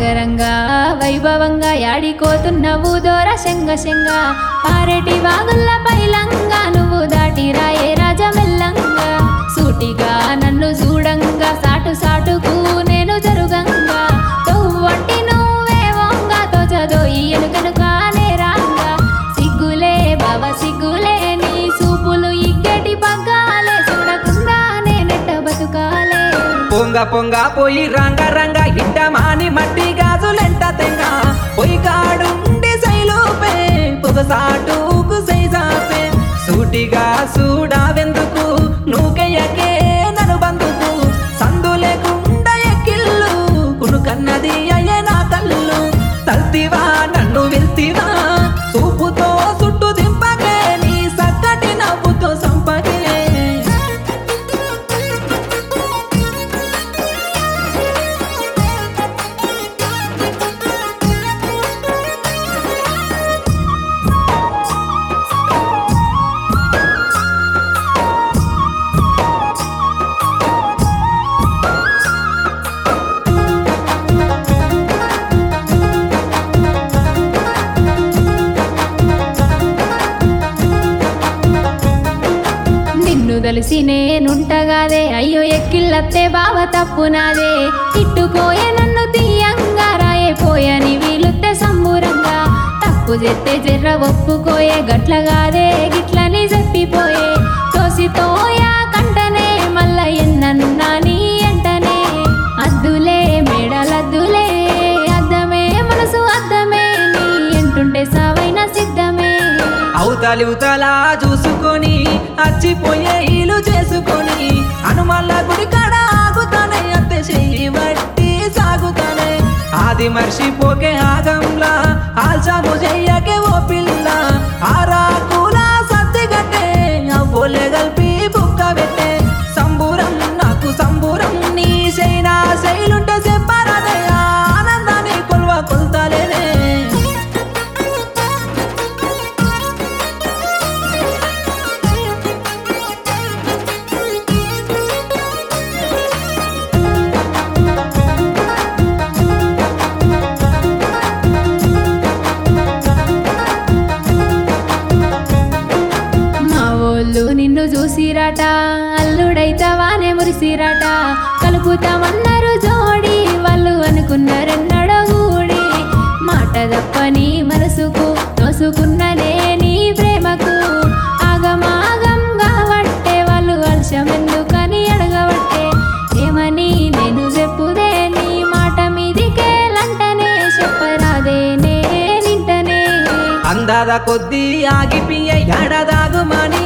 రంగరంగా వైభవంగా యాడికోతున్నవు దోర శంగ శంగ పారెటి వాగుల్ల పైలంగా నువ్వు దాటి రాయే రాజమెల్లంగా సూటిగా నన్ను చూడంగా సాటు సాటుకు నేను జరుగంగా తొవ్వంటి నువ్వే వంగా తోచదో ఈ ఎనుకనుక నేరాంగా సిగ్గులే బావ సిగ్గులే నీ సూపులు ఇగ్గటి పగ్గాలే చూడకుండా నేనెట్ట బతుకాలే పొంగ పొంగ పోయి రంగ రంగ ఇట్ట మాని మట్టి గాజులెంట తెంగ పొయ్యి కాడుండి సైలోపే పొగసాటుకు సైజాపే సూటిగా సూడావెందుకు నువ్వుకెయ్యకే నన్ను బందుకు సందు లేకుండా ఎక్కిల్లు కునుకన్నది అయ్యే నా కళ్ళు తల్తివా నన్ను వెళ్తివా చూపుతో చుట్టూ దింపకే నీ సక్కటి నవ్వుతో సంపకే నిన్ను తెలిసి నేనుంటగాదే అయ్యో ఎక్కిళ్ళత్తే బావ తప్పునాదే ఇట్టుకోయే నన్ను తీయంగా రాయే పోయని వీలుత్తే సంబూరంగా తప్పు చెత్తే జర్ర ఒప్పుకోయే గట్లగాదే గిట్లని చెప్పిపోయే తోసితోయా కంటనే మల్ల ఎన్నన్నా నీ ఎంటనే అద్దులే మేడలద్దులే అద్దమే మనసు అద్దమే నీ ఎంటుంటే సావైన సిద్ధమే అవతలి ఉతలా చూసుకొని అచ్చిపోయే ఇల్లు చేసుకొని హనుమల్ల గుడి కాడ ఆగుతానే అంతే చెయ్యి బట్టి సాగుతానే ఆది మర్చిపోకే ఆగంలా ఆల్చాము చెయ్యకే ఓ పిల్ల ఆరాకుల సత్తి గట్టే అవ్వోలే గల్పి బుక్క పెట్టే సంబూరం నాకు సంబూరం నీ శైనా శైలుంటే చెప్పరాదే ఆనందాన్ని కొల్వ కొల్తలేనే మా ఓళ్ళు నిన్ను చూసిరట అల్లుడైతావానే మురిసిరట కలుపుతామన్నారు జోడి వాళ్ళు అనుకున్నారెన్నడో గూడి మాట తప్పని మనసుకు తోసుకున్ననే నీ ప్రేమకు ఆగమాగం కాబట్టే వాళ్ళు వర్షమెందుకని అడగబట్టే ఏమని నేను చెప్పుదే నీ మాట మీదికే లంటనే చెప్పరాదే నే నింటనే అందాద కొద్దీ ఆగిపియ ఎడదాగు మని